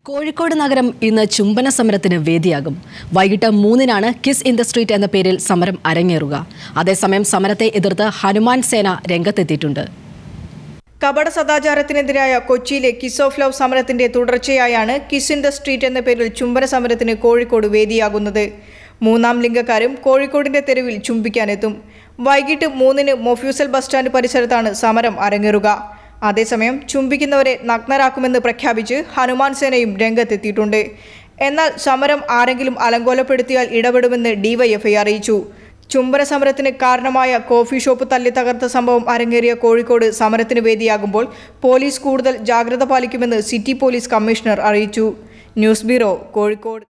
കോഴിക്കോട് നഗരം ഇന്ന് ചുംബന സമരത്തിന് വേദിയാകും വൈകിട്ട് മൂന്നിനാണ് കിസ് ഇൻ ദ സ്ട്രീറ്റ് എന്ന പേരിൽ സമരം അരങ്ങേറുക അതേസമയം സമരത്തെ എതിർത്ത് ഹനുമാൻ സേന രംഗത്തെത്തിയിട്ടുണ്ട് കപട സദാചാരത്തിനെതിരായ കൊച്ചിയിലെ കിസ് ഓഫ് ലവ് സമരത്തിന്റെ തുടർച്ചയായാണ് കിസ് ഇൻ ദ സ്ട്രീറ്റ് എന്ന പേരിൽ ചുംബന സമരത്തിന് കോഴിക്കോട് വേദിയാകുന്നത് മൂന്നാം ലിംഗക്കാരും കോഴിക്കോടിന്റെ തെരുവിൽ ചുംബിക്കാനെത്തും വൈകിട്ട് മൂന്നിന് മൊഫ്യൂസൽ ബസ് സ്റ്റാൻഡ് പരിസരത്താണ് സമരം അരങ്ങേറുക അതേസമയം ചുംബിക്കുന്നവരെ നഗ്നരാക്കുമെന്ന് പ്രഖ്യാപിച്ച് ഹനുമാൻ സേനയും രംഗത്തെത്തിയിട്ടുണ്ട് എന്നാൽ സമരം ആരെങ്കിലും അലങ്കോലപ്പെടുത്തിയാൽ ഇടപെടുമെന്ന് ഡിവൈഎഫ്ഐ അറിയിച്ചു ചുംബന സമരത്തിന് കാരണമായ കോഫി ഷോപ്പ് തല്ലി തകർത്ത സംഭവം അരങ്ങേറിയ കോഴിക്കോട് സമരത്തിന് വേദിയാകുമ്പോൾ പോലീസ് കൂടുതൽ ജാഗ്രത പാലിക്കുമെന്ന് സിറ്റി പോലീസ് കമ്മീഷണർ അറിയിച്ചു ന്യൂസ് ബ്യൂറോ കോഴിക്കോട്